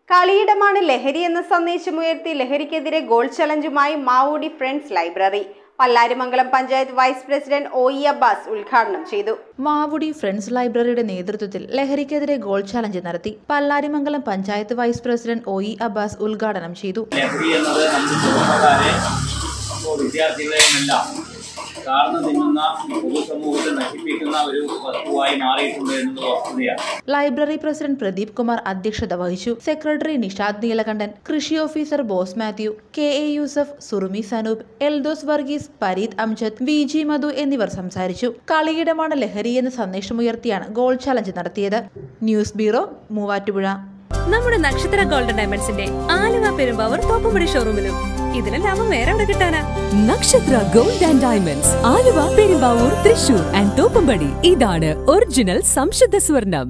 കളിയിടമാണ് ലഹരി എന്ന സന്ദേശമുയർത്തി ലഹരിക്കെതിരെ ഗോൾ ചലഞ്ചുമായി Mavudi friends library Pallarimangalam panchayat vice president O E Abbas ഉദ്ഘാടനം ചെയ്തു മാവുടി ഫ്രണ്ട്സ് ലൈബ്രറിയുടെ നേതൃത്വത്തിൽ ലഹരിക്കെതിരെ ഗോൾ ചലഞ്ച് നടത്തി Pallarimangalam panchayat vice president O E Abbas ഉദ്ഘാടനം ചെയ്തു ലഹരി എന്നത് നമ്മുടെ ചെറുപ്പക്കാരെ ഇപ്പോൾ വിദ്യാർത്ഥികളെയുമെല്ലാം കാർന്നു തിന്നുന്ന പൊതുസമൂഹത്തെ നശിപ്പിക്കുന്ന ഒരു വസ്തുവായി മാറിയിട്ടുണ്ട് എന്നത് വസ്തുതയാണ് ലൈബ്രറി പ്രസിഡന്റ് പ്രദീപ് കുമാർ അധ്യക്ഷത വഹിച്ചു സെക്രട്ടറി നിഷാദ് നീലകണ്ഠൻ കൃഷി officer Bose Mathew K A Yusuf Surumi Sanoop Eldhose Varghese Pareeth Amjad V G Madhu എന്നിവർ സംസാരിച്ചു കളിയിടമാണ് ലഹരി എന്ന സന്ദേശമുയർത്തിയാണ് ഗോൾ ചലഞ്ച് നടത്തിയത് ന്യൂസ് ബ്യൂറോ മൂവാറ്റുപുഴ നമ്മുടെ നക്ഷത്ര ഗോൾഡൻ ഡയമണ്ട്സിന്റെ ആലുവ പെരുമ്പാവൂർ തോപ്പുംപടി ഷോറൂമിലും ഇതിന് ലാഭം വേറെ എവിടെ കിട്ടാനാ Nakshatra gold and diamonds Aluva Perumbavoor Thrissur and Thoppumpady ഇതാണ് ഒറിജിനൽ സംശുദ്ധ സ്വർണം